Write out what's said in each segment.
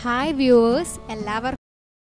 hi viewers എല്ലാവർക്കും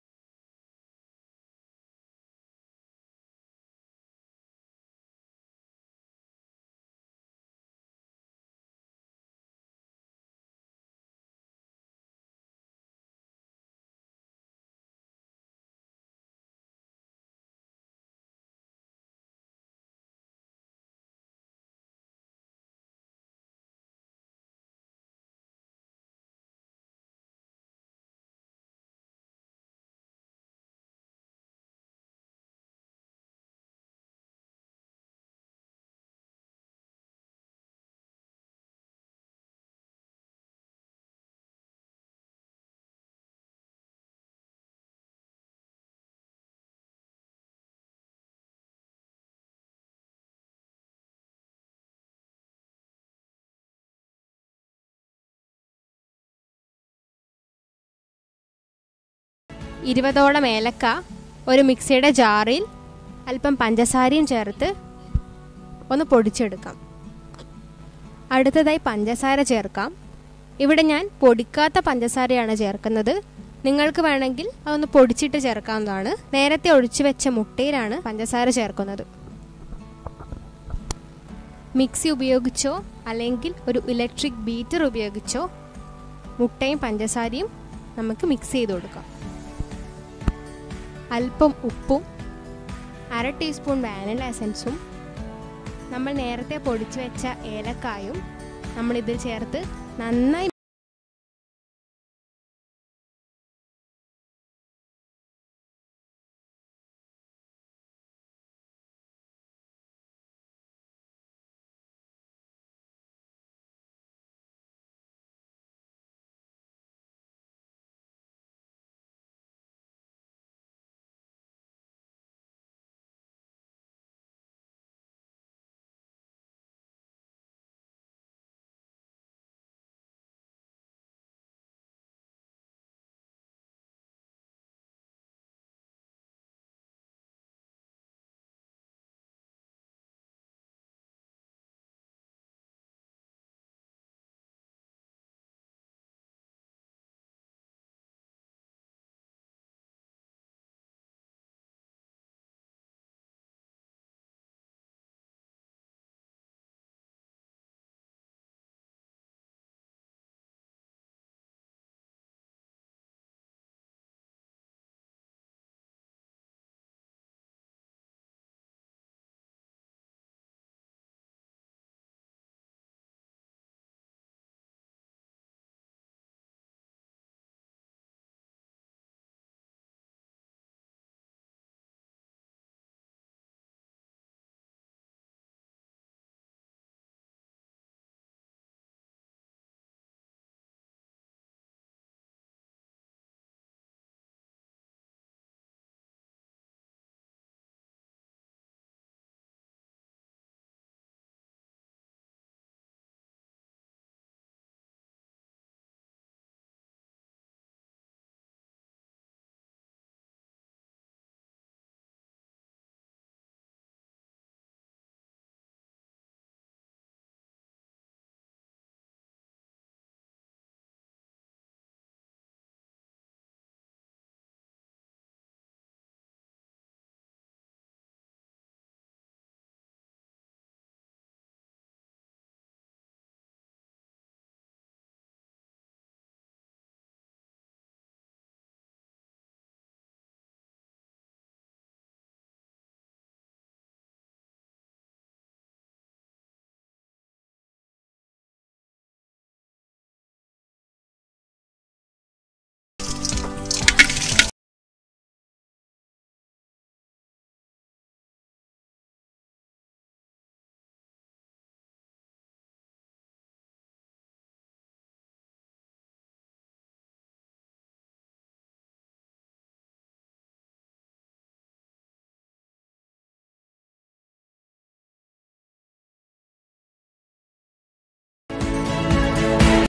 ഇരുപതോളം ഏലക്ക ഒരു മിക്സിയുടെ ജാറിൽ അല്പം പഞ്ചസാരയും ചേർത്ത് ഒന്ന് പൊടിച്ചെടുക്കാം അടുത്തതായി പഞ്ചസാര ചേർക്കാം ഇവിടെ ഞാൻ പൊടിക്കാത്ത പഞ്ചസാരയാണ് ചേർക്കുന്നത് നിങ്ങൾക്ക് വേണമെങ്കിൽ അതൊന്ന് പൊടിച്ചിട്ട് ചേർക്കാവുന്നതാണ് നേരത്തെ ഒഴിച്ചു വെച്ച മുട്ടയിലാണ് പഞ്ചസാര ചേർക്കുന്നത് മിക്സി ഉപയോഗിച്ചോ അല്ലെങ്കിൽ ഒരു ഇലക്ട്രിക് ബീറ്റർ ഉപയോഗിച്ചോ മുട്ടയും പഞ്ചസാരയും നമുക്ക് മിക്സ് ചെയ്ത് കൊടുക്കാം അല്പം ഉപ്പും അര ടീസ്പൂൺ വാനില എസൻസും നമ്മൾ നേരത്തെ പൊടിച്ചു വെച്ച ഏലക്കായും നമ്മളിതിൽ ചേർത്ത് നന്നായി